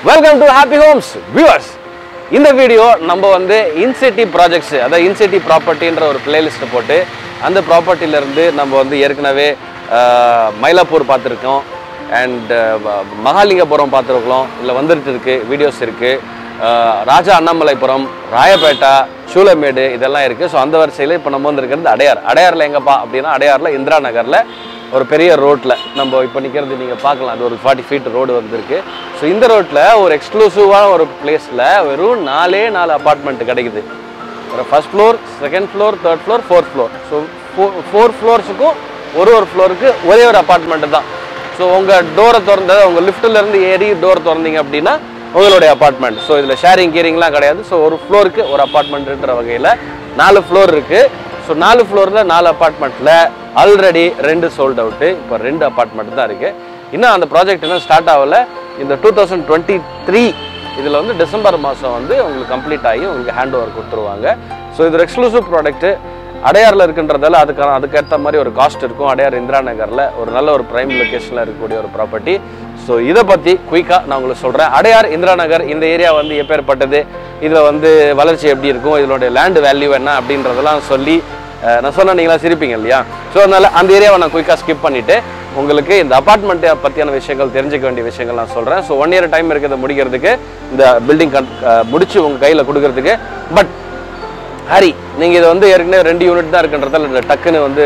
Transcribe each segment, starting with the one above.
welcome to Happy Homes viewers இந்த video நம்ம வந்து இன்சிட்டி ப்ராஜெக்ட்ஸ் அதாவது இன்சிட்டி ப்ராப்பர்ட்டின்ற ஒரு பிளேலிஸ்ட்டை போட்டு அந்த ப்ராப்பர்ட்டிலேருந்து நம்ம வந்து ஏற்கனவே ஆஹ், மயிலாப்பூர் பார்த்துருக்கோம் அண்ட் மகாலிங்கபுரம் பார்த்துருக்கோம் இல்லை வந்துட்டு இருக்கு வீடியோஸ் இருக்குது ராஜா அண்ணாமலைபுரம் ராயப்பேட்டா சூளமேடு இதெல்லாம் இருக்குது ஸோ அந்த வரிசையில் இப்போ நம்ம வந்துருக்கிறது அடையார் அடையாரில் எங்கப்பா அப்படின்னா அடையாரில் இந்திரா நகரில் ஒரு பெரிய ரோட்டில் நம்ம இப்போ நிற்கிறது நீங்கள் பார்க்கலாம் அது ஒரு ஃபார்ட்டி ஃபீட் ரோடு வந்திருக்கு ஸோ இந்த ரோட்டில் ஒரு எக்ஸ்க்ளூசிவான ஒரு பிளேஸில் வெறும் நாலே நாலு அப்பார்ட்மெண்ட் கிடைக்குது ஒரு first floor second floor third floor fourth floor so four ஃப்ளோர்ஸுக்கும் ஒரு ஒரு ஃப்ளோருக்கு ஒரே ஒரு அப்பார்ட்மெண்ட் தான் ஸோ உங்கள் டோரை திறந்த உங்கள் லிஃப்ட்டிலேருந்து ஏறி டோர் திறந்தீங்க அப்படின்னா உங்களுடைய அப்பார்ட்மெண்ட் ஸோ இதில் ஷேரிங் கீரிங்லாம் கிடையாது ஸோ ஒரு ஃப்ளோருக்கு ஒரு அப்பார்ட்மெண்ட்ன்ற வகையில் நாலு ஃப்ளோர் இருக்குது ஸோ நாலு ஃப்ளோரில் நாலு அப்பார்ட்மெண்ட்டில் ஆல்ரெடி ரெண்டு சோல்ட் அவுட்டு இப்போ ரெண்டு அப்பார்ட்மெண்ட் தான் இருக்குது இன்னும் அந்த ப்ராஜெக்ட் இன்னும் ஸ்டார்ட் ஆகல இந்த டூ தௌசண்ட் டுவெண்ட்டி த்ரீ இதில் வந்து டிசம்பர் மாதம் வந்து உங்களுக்கு கம்ப்ளீட் ஆகி உங்களுக்கு ஹேண்ட் ஓவர் கொடுத்துருவாங்க ஸோ இது ஒரு எக்ஸ்க்ளூசிவ் ப்ராடக்ட்டு அடையாரில் இருக்குன்றதால அதுக்கான அதுக்கேற்ற மாதிரி ஒரு காஸ்ட் இருக்கும் அடையார் இந்திரா நகரில் ஒரு நல்ல ஒரு ப்ரைம் லொக்கேஷனில் இருக்கக்கூடிய ஒரு ப்ராப்பர்ட்டி ஸோ இதை பற்றி குயிக்காக நான் உங்களுக்கு சொல்கிறேன் அடையார் இந்திரா நகர் இந்த ஏரியா வந்து எப்பேற்பட்டது இதில் வந்து வளர்ச்சி எப்படி இருக்கும் இதனுடைய லேண்ட் வேல்யூ என்ன அப்படின்றதெல்லாம் சொல்லி அஹ், நான் சொன்ன நீங்களா சிரிப்பீங்க இல்லையா ஸோ அதனால் அந்த ஏரியாவை நான் குயிக்காக ஸ்கிப் பண்ணிவிட்டு உங்களுக்கு இந்த அப்பார்ட்மெண்ட்டை பற்றியான விஷயங்கள் தெரிஞ்சுக்க வேண்டிய விஷயங்கள் நான் சொல்கிறேன் ஸோ ஒன் இயர் டைம் இருக்குது முடிக்கிறதுக்கு இந்த பில்டிங் கன் முடிச்சு உங்கள் கையில் கொடுக்கறதுக்கு பட் ஹரி நீங்கள் இது வந்து ஏற்கனவே ரெண்டு யூனிட் தான் இருக்குன்றதால இந்த டக்குன்னு வந்து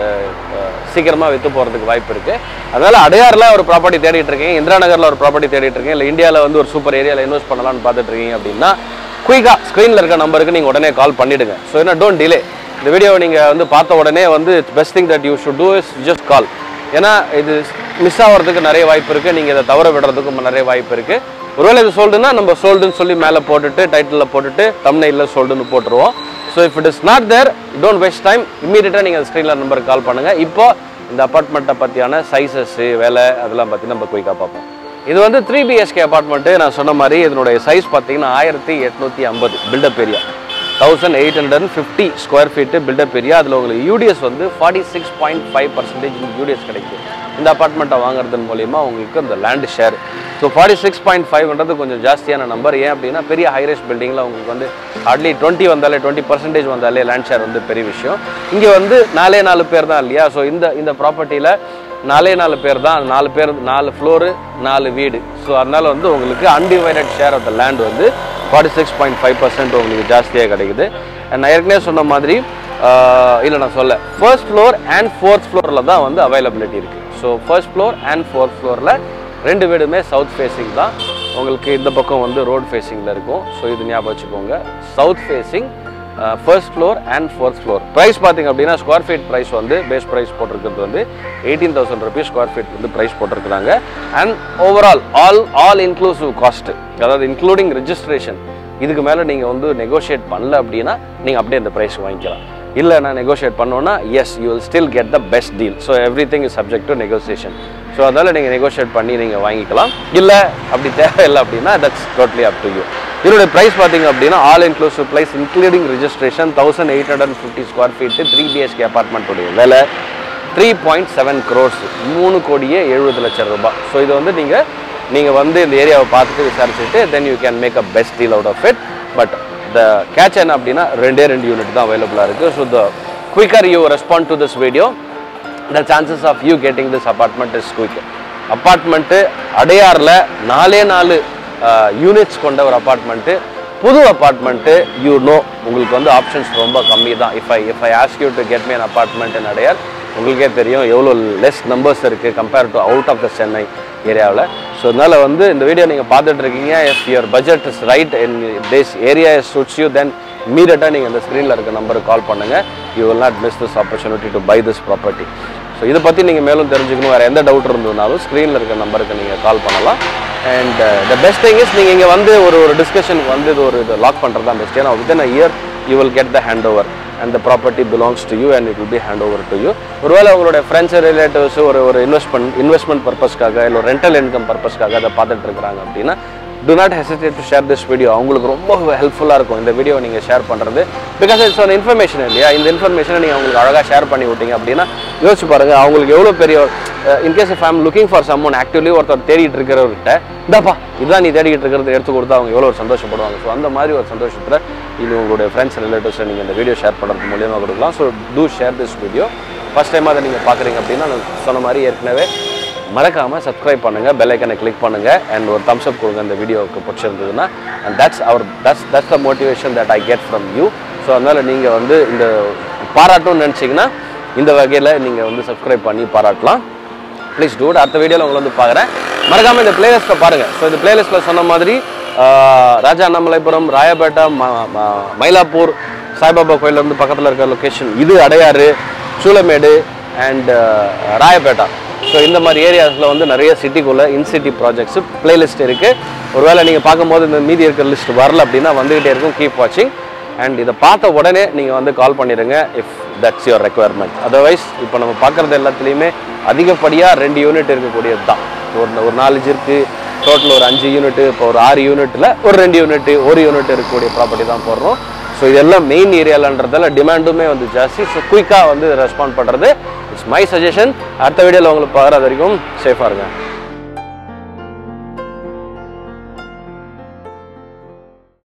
சீக்கிரமாக விற்று போகிறதுக்கு வாய்ப்பு இருக்குது அதனால் அடையாரில் ஒரு ப்ராப்பர்ட்டி தேடிட்டு இருக்கீங்க இந்திரா நகரில் ஒரு ப்ராப்பர்ட்டி தேடிட்டு இருக்கீங்க இல்லை இந்தியாவில் வந்து ஒரு சூப்பர் ஏரியாவில் இன்வெஸ்ட் பண்ணலாம்னு பார்த்துட்டு இருக்கீங்க அப்படின்னா குயிக்காக ஸ்க்ரீனில் இருக்க நம்பருக்கு நீங்கள் உடனே கால் பண்ணிவிடுங்க ஸோ என்ன டோன்ட் டிலே இந்த வீடியோவை நீங்கள் வந்து பார்த்த உடனே வந்து best thing that you should do is just call ஏன்னா இது மிஸ் ஆகிறதுக்கு நிறைய வாய்ப்பு இருக்குது நீங்கள் இதை தவற விடுறதுக்கும் நிறைய வாய்ப்பு இருக்குது ஒருவேளை இது சோல்டுனா நம்ம சோல்டுன்னு சொல்லி மேலே போட்டுட்டு டைட்டிலில் போட்டுட்டு தம்னையில் சோல்டுன்னு போட்டுருவோம் so if it is not there don't waste time இம்மீடியட்டாக நீங்கள் ஸ்க்ரீனில் நம்பருக்கு கால் பண்ணுங்கள் இப்போ இந்த அப்பார்ட்மெண்ட்டை பற்றியான சைஸஸ்ஸு வேலை அதெல்லாம் பற்றி நம்ம குயிக்காக பார்ப்போம் இது வந்து த்ரீ பிஹெச்கே அப்பார்ட்மெண்ட்டு நான் சொன்ன மாதிரி இதனுடைய சைஸ் பார்த்தீங்கன்னா ஆயிரத்தி எட்நூற்றி ஐம்பது built up area thousand eight hundred and fifty square feet built up area அதில் உங்களுக்கு யூடிஎஸ் வந்து forty six point five percentage UDS கிடைக்கும் இந்த அப்பார்ட்மெண்ட்டை வாங்குறதன் மூலியமா உங்களுக்கு அந்த land share so forty six point ஃபைவ்ன்றது கொஞ்சம் ஜாஸ்தியான நம்பர் ஏன் அப்படின்னா பெரிய ஹைரேஸ் பில்டிங்கில் உங்களுக்கு வந்து ஹார்ட்லி டுவெண்ட்டி வந்தாலே டுவெண்ட்டி பர்சன்டேஜ் வந்தாலே லேண்ட் ஷேர் வந்து பெரிய விஷயம் இங்கே வந்து நாலே நாலு பேர் தான் இல்லையா ஸோ இந்த இந்த ப்ராப்பர்ட்டியில் நாலே நாலு பேர் தான் நாலு பேர் நாலு ஃப்ளோரு நாலு வீடு ஸோ அதனால வந்து உங்களுக்கு undivided share of the land வந்து forty six point five percent உங்களுக்கு ஜாஸ்தியாக கிடைக்குது And நான் ஏற்கனவே சொன்ன மாதிரி இல்லை நான் சொல்ல ஃபர்ஸ்ட் ஃப்ளோர் அண்ட் ஃபோர்த் ஃப்ளோரில் தான் வந்து அவைலபிலிட்டி இருக்குது so first floor and fourth ஃப்ளோரில் ரெண்டு வீடுமே சவுத் ஃபேஸிங் தான் உங்களுக்கு இந்த பக்கம் வந்து ரோட் ஃபேஸிங்கில் இருக்கும் ஸோ இது ஞாபகம் வச்சுக்கோங்க south facing first floor and fourth floor price பார்த்தீங்க அப்படின்னா ஸ்கொயர் ஃபீட் ப்ரைஸ் வந்து பேஸ் ப்ரைஸ் போட்டிருக்கிறது வந்து eighteen thousand rupees square feet வந்து ப்ரைஸ் போட்டிருக்கிறாங்க and overall all all inclusive cost அதாவது இன்க்ளூடிங் ரெஜிஸ்ட்ரேஷன் இதுக்கு மேலே நீங்கள் வந்து நெகோஷியேட் பண்ணல அப்படின்னா நீங்கள் அப்படியே அந்த ப்ரைஸ் வாங்கிக்கலாம் இல்லை நான் நெகோஷியேட் பண்ணோன்னா yes you will still get the best deal so everything is subject to negotiation so அதனால் நீங்கள் நெகோஷியேட் பண்ணி நீங்கள் வாங்கிக்கலாம் இல்லை அப்படி தேவையில்லை அப்படின்னா that's totally up to you இதோட ப்ரைஸ் பார்த்தீங்க அப்படின்னா all inclusive price including registration thousand eight hundred fifty square feet three BHK அப்பார்ட்மெண்ட்டுடைய விலை த்ரீ பாயிண்ட் செவன் க்ரோர்ஸ் மூணு கோடியே எழுபது லட்சம் ரூபாய் ஸோ இது வந்து நீங்கள் நீங்கள் வந்து இந்த ஏரியாவை பார்த்துட்டு விசாரிச்சுட்டு then you can make a best deal out of it but the catch என்ன அப்படின்னா ரெண்டே ரெண்டு யூனிட் தான் அவைலபிளாக இருக்குது so the quicker you respond to this video the chances of you getting this apartment is quick apartment அடையாரில் நாலே நாலு யூனிட்ஸ் கொண்ட ஒரு அப்பார்ட்மெண்ட்டு புது அப்பார்ட்மெண்ட்டு யூ நோ உங்களுக்கு வந்து ஆப்ஷன்ஸ் ரொம்ப கம்மி தான் if I if I ask you to get me an apartment in Adyar உங்களுக்கே தெரியும் எவ்வளோ லெஸ் நம்பர்ஸ் இருக்குது compare to out of the Chennai ஏரியாவில் ஸோ அதனால் வந்து இந்த வீடியோ நீங்கள் பார்த்துட்டு இருக்கீங்க if your budget is right in this area suits you then இமீடியட்டாக நீங்கள் இந்த ஸ்க்ரீனில் இருக்க நம்பருக்கு கால் பண்ணுங்கள் you will not miss this opportunity to buy this property so இதை பற்றி நீங்கள் மேலும் தெரிஞ்சுக்கணும் வேறு எந்த டவுட் இருந்ததுனாலும் ஸ்க்ரீனில் இருக்க நம்பருக்கு நீங்கள் கால் பண்ணலாம் and the best thing is நீங்கள் இங்கே வந்து ஒரு ஒரு டிஸ்கஷனுக்கு வந்து இது ஒரு இது லாக் பண்ணுறது தான் பெஸ்ட் ஏன்னா within a year you will get the hand over and the property belongs to you and it will be hand over to you ஒருவேளை உங்களுடைய ஃப்ரெண்ட்ஸ் ரிலேட்டிவ்ஸ் ஒரு ஒரு இன்வெஸ்ட்மெண்ட் இன்வெஸ்ட்மெண்ட் பர்பஸ்க்காக இல்லை ரெண்டல் இன்கம் பர்பஸ்க்காக அதை பார்த்துட்டு இருக்கிறாங்க அப்படின்னா do not hesitate to share this video அவங்களுக்கு ரொம்ப ஹெல்ப்ஃபுல்லாக இருக்கும் இந்த வீடியோ நீங்கள் ஷேர் பண்ணுறது பிகாஸ் இட்ஸ் ஒரு இன்ஃபர்மேஷன் இல்லையா இந்த இன்ஃபர்மேஷனை நீங்கள் அவங்களுக்கு அழகாக ஷேர் பண்ணி விட்டீங்க அப்படின்னா யோசிச்சு பாருங்க அவங்களுக்கு எவ்வளோ பெரிய in case if I'm looking for someone actively ஒருத்தர் தேடிட்டு இருக்கிறவர்கிட்ட இந்தாப்பா இதுதான் நீ தேடிட்டு இருக்கிறத எடுத்து கொடுத்தா அவங்க எவ்வளோ ஒரு சந்தோஷப்படுவாங்க ஸோ அந்த மாதிரி ஒரு சந்தோஷத்தில் இது உங்களுடைய ஃப்ரெண்ட்ஸ் ரிலேட்டிவ்ஸை நீங்கள் இந்த வீடியோ ஷேர் பண்ணுறது மூலியமாக கொடுக்கலாம் so to share this video first time அதை நீங்கள் பார்க்குறீங்க அப்படின்னா நான் சொன்ன மாதிரி ஏற்கனவே மறக்காமல் சப்ஸ்கிரைப் பண்ணுங்கள் பெல் ஐக்கனை கிளிக் பண்ணுங்கள் அண்ட் ஒரு thumbs up கொடுங்க இந்த வீடியோவுக்கு பிடிச்சிருந்ததுன்னா and that's our that's that's the motivation that I get from you so அதனால் நீங்கள் வந்து இந்த பாராட்டணும்னு நினச்சிங்கன்னா இந்த வகையில் நீங்கள் வந்து சப்ஸ்கிரைப் பண்ணி பாராட்டலாம் ப்ளீஸ் டூட் அடுத்த வீடியோவில் உங்களை வந்து பார்க்குறேன் மறக்காமல் இந்த பிளேலிஸ்ட்டை பாருங்கள் ஸோ இந்த பிளேலிஸ்ட்டில் சொன்ன மாதிரி ஆஹ், ராஜா அண்ணாமலைபுரம் ராயபேட்டா ம- ம- மயிலாப்பூர் சாய்பாபா கோயிலேருந்து பக்கத்தில் இருக்கிற லொக்கேஷன் இது அடையாறு சூளமேடு அண்ட் ராயப்பேட்டா ஸோ இந்த மாதிரி ஏரியாஸில் வந்து நிறைய சிட்டிக்குள்ளே இன்சிட்டி ப்ராஜெக்ட்ஸ் பிளேலிஸ்ட் இருக்குது ஒருவேளை நீங்கள் பார்க்கும்போது இந்த மீதி இருக்கிற லிஸ்ட் வரல அப்படின்னா வந்துகிட்டே இருக்கும் கீப் வாட்சிங் அண்ட் இதை பார்த்த உடனே நீங்கள் வந்து கால் பண்ணிடுங்க if that's your requirement otherwise இப்போ நம்ம பார்க்குறது எல்லாத்துலேயுமே அதிகப்படியாக ரெண்டு யூனிட் இருக்கக்கூடியது தான் ஒரு ஒரு நாலஞ்சு இருக்குது டோட்டல் ஒரு அஞ்சு யூனிட் இப்போ ஒரு ஆறு யூனிட்டில் ஒரு ரெண்டு யூனிட் ஒரு யூனிட் இருக்கக்கூடிய ப்ராப்பர்ட்டி தான் போடுறோம் ஸோ இதெல்லாம் மெயின் ஏரியாலன்றதால டிமாண்டுமே வந்து ஜாஸ்தி ஸோ குயிக்காக வந்து ரெஸ்பாண்ட் பண்ணுறது இட்ஸ் மை சஜஷன் அடுத்த வீடியோவில் உங்களுக்கு பார்க்குறது வரைக்கும் சேஃபாக இருங்க